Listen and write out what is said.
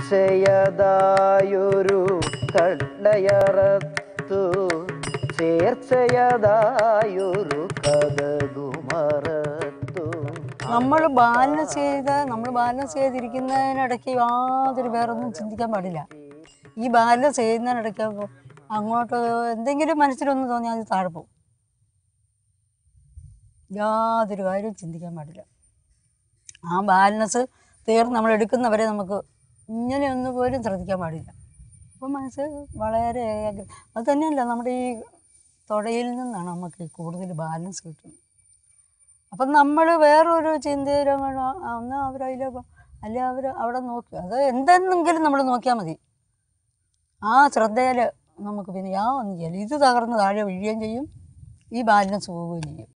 വീഴ്ചയതായൊരു കള്ളയറത്തു ചേർച്ചയതായൊരു കഥകുമറത്തു നമ്മൾ ബാലൻസ് ചെയ്ത് നമ്മൾ ബാലൻസ് ചെയ്തിരിക്കുന്നതിനിടയ്ക്ക് യാതൊരു വേറൊന്നും ചിന്തിക്കാൻ പാടില്ല ഈ ബാലൻസ് ചെയ്യുന്നതിനിടയ്ക്ക് അങ്ങോട്ട് എന്തെങ്കിലും മനസ്സിലൊന്ന് തോന്നിയാൽ അത് താഴെ പോകും യാതൊരു കാര്യവും ചിന്തിക്കാൻ പാടില്ല ആ ബാലൻസ് തീർന്ന് നമ്മൾ എടുക്കുന്നവരെ നമുക്ക് ഇങ്ങനെ ഒന്ന് പോലും ശ്രദ്ധിക്കാൻ പാടില്ല അപ്പം മനസ്സ് വളരെ ഏകാഗ്ര അത് തന്നെയല്ല നമ്മുടെ ഈ തുടയിൽ നിന്നാണ് നമുക്ക് കൂടുതൽ ബാലൻസ് കിട്ടുന്നത് അപ്പം നമ്മൾ വേറൊരു ചിന്തയിലോ ഒന്ന് അവരതിലോ അല്ലെ അവർ അവിടെ നോക്കി അത് എന്തെന്നെങ്കിലും നമ്മൾ നോക്കിയാൽ മതി ആ ശ്രദ്ധയിൽ നമുക്ക് പിന്നെ യാ ഒന്നും ചെയ്യില്ല ഇത് തകർന്ന് താഴെ വീഴുകയും ചെയ്യും ഈ ബാലൻസ് പോവുകയും ചെയ്യും